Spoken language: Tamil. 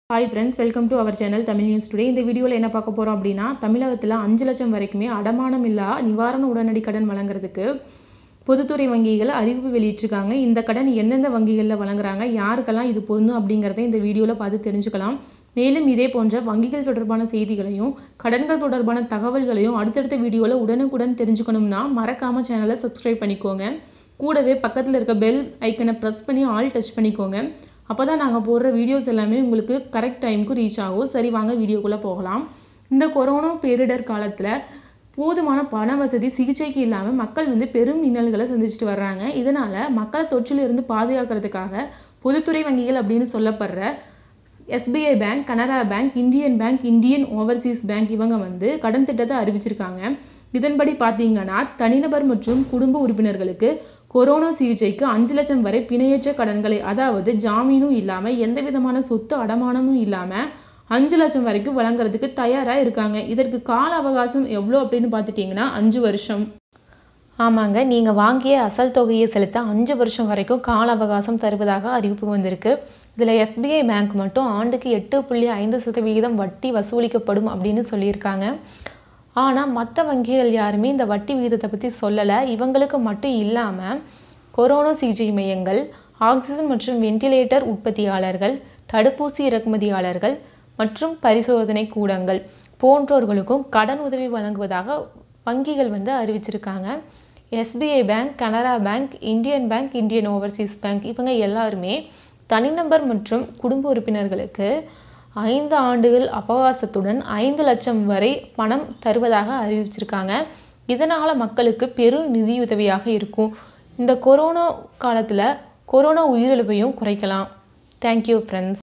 hi friends welcome to our channel Tamil news today இந்த வீடியோவில் என்ன பார்க்க போகிறோம் அப்படின்னா தமிழகத்தில் அஞ்சு லட்சம் வரைக்குமே அடமானம் இல்லா நிவாரண உடனடி கடன் வழங்குறதுக்கு பொதுத்துறை வங்கிகள் அறிவிப்பு வெளியிட்டிருக்காங்க இந்த கடன் எந்தெந்த வங்கிகளில் வழங்குறாங்க யாருக்கெல்லாம் இது பொருந்தும் அப்படிங்கிறத இந்த வீடியோவில் பார்த்து தெரிஞ்சுக்கலாம் மேலும் இதே போன்ற வங்கிகள் தொடர்பான செய்திகளையும் கடன்கள் தொடர்பான தகவல்களையும் அடுத்தடுத்த வீடியோவில் உடனுக்குடன் தெரிஞ்சுக்கணும்னா மறக்காமல் சேனலை சப்ஸ்கிரைப் பண்ணிக்கோங்க கூடவே பக்கத்தில் இருக்க பெல் ஐக்கனை ப்ரெஸ் பண்ணி ஆல் டச் பண்ணிக்கோங்க அப்போ தான் நாங்கள் போடுற வீடியோஸ் எல்லாமே உங்களுக்கு கரெக்ட் டைமுக்கு ரீச் ஆகும் சரி வாங்க வீடியோக்குள்ளே போகலாம் இந்த கொரோனா பேரிடர் காலத்தில் போதுமான பண வசதி சிகிச்சைக்கு இல்லாமல் மக்கள் வந்து பெரும் இன்னல்களை சந்திச்சுட்டு வர்றாங்க இதனால் மக்களை தொற்றிலிருந்து பாதுகாக்கிறதுக்காக பொதுத்துறை வங்கிகள் அப்படின்னு சொல்லப்படுற SBI bank Canara bank Indian bank Indian overseas bank இவங்க வந்து கடன் திட்டத்தை அறிவிச்சிருக்காங்க இதன்படி பார்த்தீங்கன்னா தனிநபர் மற்றும் குடும்ப உறுப்பினர்களுக்கு கொரோனா சிகிச்சைக்கு அஞ்சு லட்சம் வரை பிணையற்ற கடன்களை அதாவது ஜாமீனும் இல்லாமல் எந்த விதமான சொத்து அடமானமும் இல்லாமல் அஞ்சு லட்சம் வரைக்கும் வழங்குறதுக்கு தயாராக இருக்காங்க இதற்கு கால அவகாசம் எவ்வளோ அப்படின்னு பார்த்துட்டிங்கன்னா அஞ்சு வருஷம் ஆமாங்க நீங்கள் வாங்கிய அசல் தொகையை செலுத்த அஞ்சு வருஷம் வரைக்கும் கால அவகாசம் தருவதாக அறிவிப்பு வந்திருக்கு இதில் எஸ்பிஐ பேங்க் மட்டும் ஆண்டுக்கு எட்டு புள்ளி ஐந்து சதவிகிதம் வட்டி வசூலிக்கப்படும் அப்படின்னு சொல்லியிருக்காங்க ஆனால் மற்ற வங்கிகள் யாருமே இந்த வட்டி விகிதத்தை பற்றி சொல்லலை இவங்களுக்கு மட்டும் இல்லாமல் கொரோனா சிகிச்சை மையங்கள் ஆக்சிஜன் மற்றும் வென்டிலேட்டர் உற்பத்தியாளர்கள் தடுப்பூசி இறக்குமதியாளர்கள் மற்றும் பரிசோதனை கூடங்கள் போன்றோர்களுக்கும் கடன் உதவி வழங்குவதாக வங்கிகள் வந்து அறிவிச்சிருக்காங்க SBI bank Canara bank Indian bank Indian overseas bank இவங்க எல்லாருமே தனிநபர் மற்றும் குடும்ப உறுப்பினர்களுக்கு ஐந்து ஆண்டுகள் அவகாசத்துடன் ஐந்து லட்சம் வரை பணம் தருவதாக அறிவிச்சிருக்காங்க இதனால் மக்களுக்கு பெரும் நிதியுதவியாக இருக்கும் இந்த கொரோனா காலத்தில் கொரோனா உயிரிழப்பையும் குறைக்கலாம் தேங்க்யூ ஃப்ரெண்ட்ஸ்